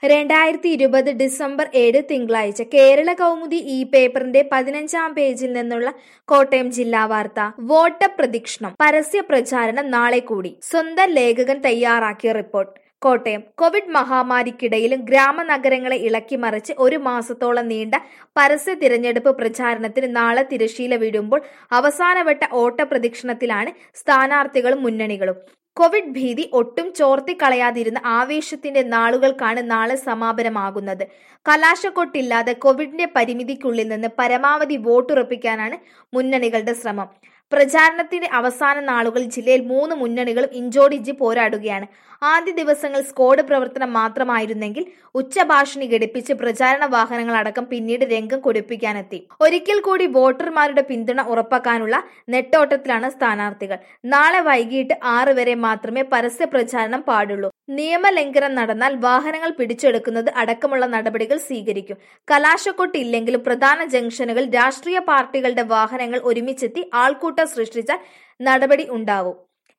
രണ്ടായിരത്തി ഇരുപത് ഡിസംബർ ഏഴ് തിങ്കളാഴ്ച കേരള കൗമുദി ഈ പേപ്പറിന്റെ പതിനഞ്ചാം പേജിൽ നിന്നുള്ള കോട്ടയം ജില്ലാ വാർത്ത വോട്ട് പ്രദക്ഷിണം പരസ്യ പ്രചാരണം നാളെ കൂടി സ്വന്തം ലേഖകൻ തയ്യാറാക്കിയ റിപ്പോർട്ട് കോട്ടയം കോവിഡ് മഹാമാരിക്കിടയിലും ഗ്രാമനഗരങ്ങളെ ഇളക്കിമറിച്ച് ഒരു മാസത്തോളം നീണ്ട പരസ്യ തിരഞ്ഞെടുപ്പ് പ്രചാരണത്തിന് നാളെ തിരശീല വീഴുമ്പോൾ അവസാനവട്ട ഓട്ടപ്രദക്ഷിണത്തിലാണ് സ്ഥാനാർത്ഥികളും മുന്നണികളും കോവിഡ് ഭീതി ഒട്ടും ചോർത്തിക്കളയാതിരുന്ന ആവേശത്തിന്റെ നാളുകൾക്കാണ് നാളെ സമാപനമാകുന്നത് കലാശക്കൊട്ടില്ലാതെ കോവിഡിന്റെ പരിമിതിക്കുള്ളിൽ നിന്ന് പരമാവധി വോട്ടുറപ്പിക്കാനാണ് മുന്നണികളുടെ ശ്രമം പ്രചാരണത്തിന്റെ അവസാന നാളുകൾ ജില്ലയിൽ മൂന്ന് മുന്നണികളും ഇഞ്ചോടിഞ്ചി പോരാടുകയാണ് ആദ്യ ദിവസങ്ങൾ സ്ക്വാഡ് പ്രവർത്തനം മാത്രമായിരുന്നെങ്കിൽ ഉച്ചഭാഷണി ഘടിപ്പിച്ച് പ്രചാരണ വാഹനങ്ങൾ അടക്കം പിന്നീട് രംഗം കൊടുപ്പിക്കാനെത്തി ഒരിക്കൽ കൂടി വോട്ടർമാരുടെ പിന്തുണ ഉറപ്പാക്കാനുള്ള നെട്ടോട്ടത്തിലാണ് സ്ഥാനാർത്ഥികൾ നാളെ വൈകിട്ട് ആറ് വരെ മാത്രമേ പരസ്യ പ്രചാരണം പാടുള്ളൂ നിയമലംഘനം നടന്നാൽ വാഹനങ്ങൾ പിടിച്ചെടുക്കുന്നത് അടക്കമുള്ള നടപടികൾ സ്വീകരിക്കും കലാശക്കൊട്ടില്ലെങ്കിലും പ്രധാന ജംഗ്ഷനുകൾ രാഷ്ട്രീയ പാർട്ടികളുടെ വാഹനങ്ങൾ ഒരുമിച്ചെത്തി ആൾക്കൂട്ടം സൃഷ്ടിച്ചാൽ നടപടി ഉണ്ടാവും